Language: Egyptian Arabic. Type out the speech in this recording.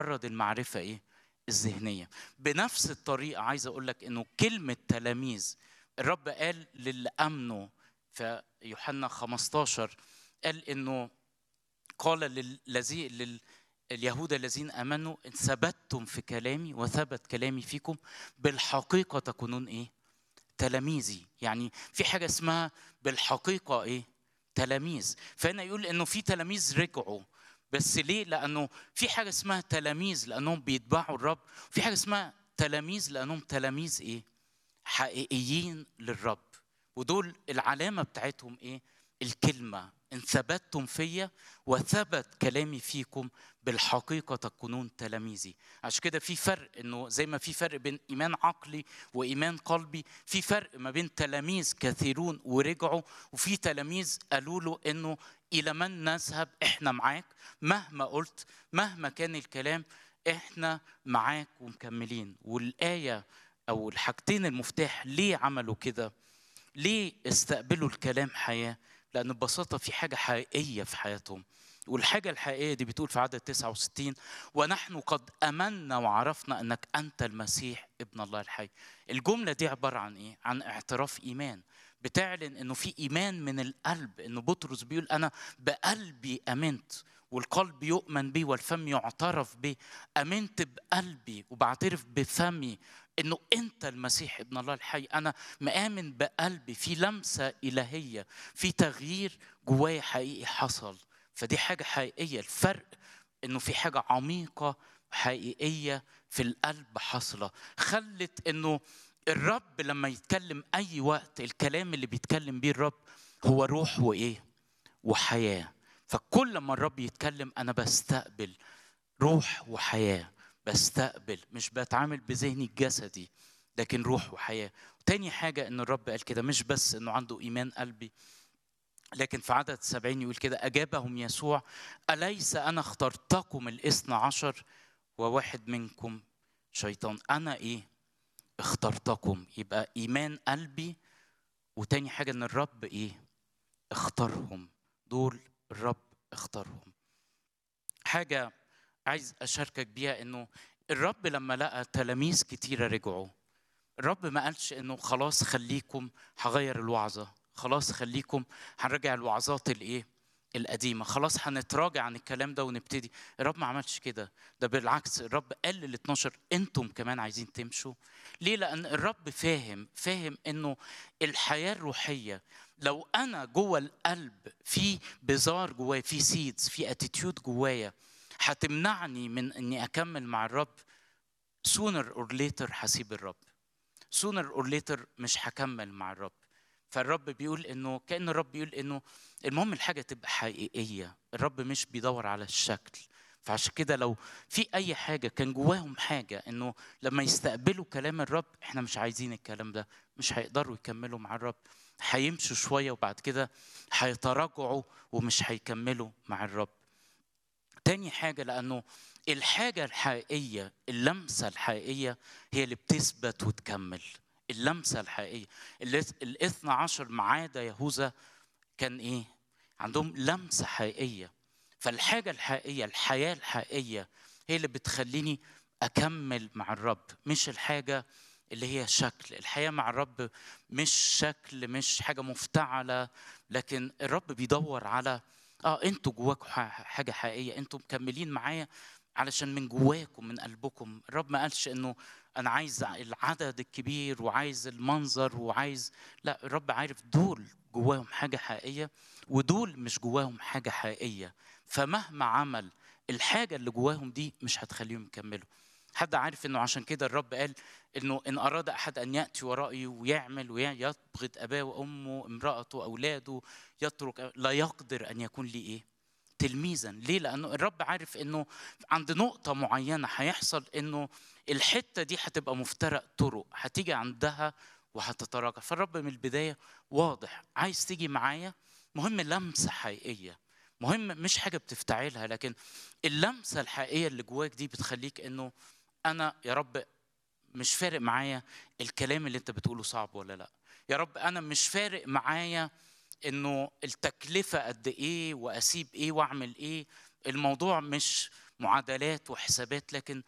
مجرد المعرفه ايه الذهنيه بنفس الطريقه عايز اقول لك انه كلمه تلاميذ الرب قال للي امنوا في يوحنا 15 قال انه قال للذي لل اليهود الذين امنوا ان ثبتتم في كلامي وثبت كلامي فيكم بالحقيقه تكونون ايه تلاميذي يعني في حاجه اسمها بالحقيقه ايه تلاميذ فهنا يقول انه في تلاميذ رجعوا بس ليه لانه في حاجه اسمها تلاميذ لانهم بيتبعوا الرب في حاجه اسمها تلاميذ لانهم تلاميذ ايه حقيقيين للرب ودول العلامه بتاعتهم ايه الكلمه ان ثبتتم فيا وثبت كلامي فيكم بالحقيقه تكونون تلاميذي عشان كده في فرق انه زي ما في فرق بين ايمان عقلي وايمان قلبي في فرق ما بين تلاميذ كثيرون ورجعوا وفي تلاميذ قالوا له انه الى من نذهب احنا معاك مهما قلت مهما كان الكلام احنا معاك ومكملين والايه او الحاجتين المفتاح ليه عملوا كده ليه استقبلوا الكلام حياه لأن ببساطة في حاجة حقيقية في حياتهم والحاجة الحقيقية دي بتقول في عدد 69 ونحن قد أمنا وعرفنا أنك أنت المسيح ابن الله الحي الجملة دي عبارة عن إيه؟ عن اعتراف إيمان بتعلن أنه في إيمان من القلب أنه بطرس بيقول أنا بقلبي أمنت والقلب يؤمن به والفم يعترف به امنت بقلبي وبعترف بفمي انه انت المسيح ابن الله الحي انا مآمن بقلبي في لمسه الهيه في تغيير جوايا حقيقي حصل فدي حاجه حقيقيه الفرق انه في حاجه عميقه حقيقيه في القلب حاصله خلت انه الرب لما يتكلم اي وقت الكلام اللي بيتكلم بيه الرب هو روح وايه وحياه فكل ما الرب يتكلم انا بستقبل روح وحياه بستقبل مش بتعامل بذهني الجسدي لكن روح وحياه تاني حاجه ان الرب قال كده مش بس انه عنده ايمان قلبي لكن في عدد سبعين يقول كده أجابهم يسوع أليس أنا اخترتكم الاثنى عشر وواحد منكم شيطان أنا إيه اخترتكم يبقى إيمان قلبي وتاني حاجة إن الرب إيه اختارهم دول الرب اختارهم حاجة عايز أشاركك بيها إنه الرب لما لقى تلاميذ كتيرة رجعوا الرب ما قالش إنه خلاص خليكم هغير الوعظة خلاص خليكم هنرجع الوعظات الإيه القديمة خلاص هنتراجع عن الكلام ده ونبتدي الرب ما عملش كده ده بالعكس الرب قال لل 12 انتم كمان عايزين تمشوا ليه لأن الرب فاهم فاهم إنه الحياة الروحية لو انا جوه القلب في بذار جوايا في سيدز في اتيتيود جوايا هتمنعني من اني اكمل مع الرب sooner or later هسيب الرب sooner or later مش هكمل مع الرب فالرب بيقول انه كان الرب بيقول انه المهم الحاجه تبقى حقيقيه الرب مش بيدور على الشكل فعشان كده لو في اي حاجه كان جواهم حاجه انه لما يستقبلوا كلام الرب احنا مش عايزين الكلام ده مش هيقدروا يكملوا مع الرب هيمشوا شويه وبعد كده هيتراجعوا ومش هيكملوا مع الرب تاني حاجه لانه الحاجه الحقيقيه اللمسه الحقيقيه هي اللي بتثبت وتكمل اللمسه الحقيقيه الاثنى عشر ما عدا يهوذا كان ايه عندهم لمسه حقيقيه فالحاجه الحقيقيه الحياه الحقيقيه هي اللي بتخليني اكمل مع الرب مش الحاجه اللي هي شكل الحياة مع الرب مش شكل مش حاجة مفتعلة لكن الرب بيدور على اه انتوا جواكم حاجة حقيقية انتوا مكملين معايا علشان من جواكم من قلبكم الرب ما قالش انه انا عايز العدد الكبير وعايز المنظر وعايز لا الرب عارف دول جواهم حاجة حقيقية ودول مش جواهم حاجة حقيقية فمهما عمل الحاجة اللي جواهم دي مش هتخليهم يكملوا حد عارف انه عشان كده الرب قال انه ان اراد احد ان ياتي ورائي ويعمل ويبغض اباه وامه امراته اولاده يترك لا يقدر ان يكون لي ايه تلميذا ليه لانه الرب عارف انه عند نقطه معينه هيحصل انه الحته دي هتبقى مفترق طرق هتيجي عندها وهتتراجع فالرب من البدايه واضح عايز تيجي معايا مهم لمسه حقيقيه مهم مش حاجه بتفتعلها لكن اللمسه الحقيقيه اللي جواك دي بتخليك انه انا يا رب مش فارق معايا الكلام اللي انت بتقوله صعب ولا لا يا رب انا مش فارق معايا انه التكلفه قد ايه واسيب ايه واعمل ايه الموضوع مش معادلات وحسابات لكن